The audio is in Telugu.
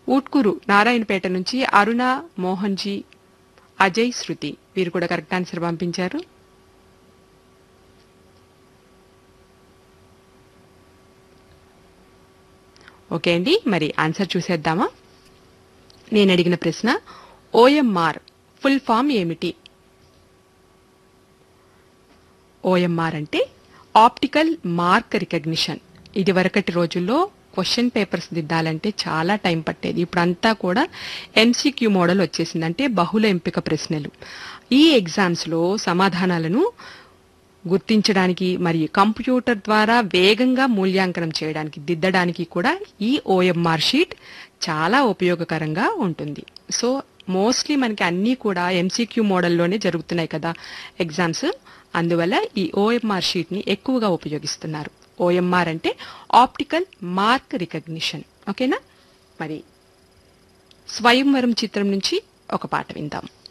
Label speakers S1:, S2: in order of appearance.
S1: ఊట్కూరు నారాయణపేట నుంచి అరుణ మోహన్జీ అజయ్ శృతి వీరు కూడా కరెక్ట్ ఆన్సర్ పంపించారు ఓకే అండి మరి ఆన్సర్ చూసేద్దామా నేను అడిగిన ప్రశ్న ఓఎంఆర్ ఫుల్ ఫామ్ ఏమిటి ఓఎంఆర్ అంటే ఆప్టికల్ మార్క్ రికగ్నిషన్ ఇది వరకటి రోజుల్లో క్వశ్చన్ పేపర్స్ దిద్దాలంటే చాలా టైం పట్టేది ఇప్పుడంతా కూడా ఎంసీక్యూ మోడల్ వచ్చేసింది అంటే బహుళ ఎంపిక ప్రశ్నలు ఈ ఎగ్జామ్స్ లో సమాధానాలను గుర్తించడానికి మరియు కంప్యూటర్ ద్వారా వేగంగా మూల్యాంకనం చేయడానికి దిద్దడానికి కూడా ఈ ఓఎంఆర్ షీట్ చాలా ఉపయోగకరంగా ఉంటుంది సో మోస్ట్లీ మనకి అన్నీ కూడా ఎంసీక్యూ మోడల్లోనే జరుగుతున్నాయి కదా ఎగ్జామ్స్ అందువల్ల ఈ ఓఎంఆర్ షీట్ ని ఎక్కువగా ఉపయోగిస్తున్నారు ఓఎంఆర్ అంటే ఆప్టికల్ మార్క్ రికగ్నిషన్ ఓకేనా మరి స్వయంవరం చిత్రం నుంచి ఒక పాట విందాం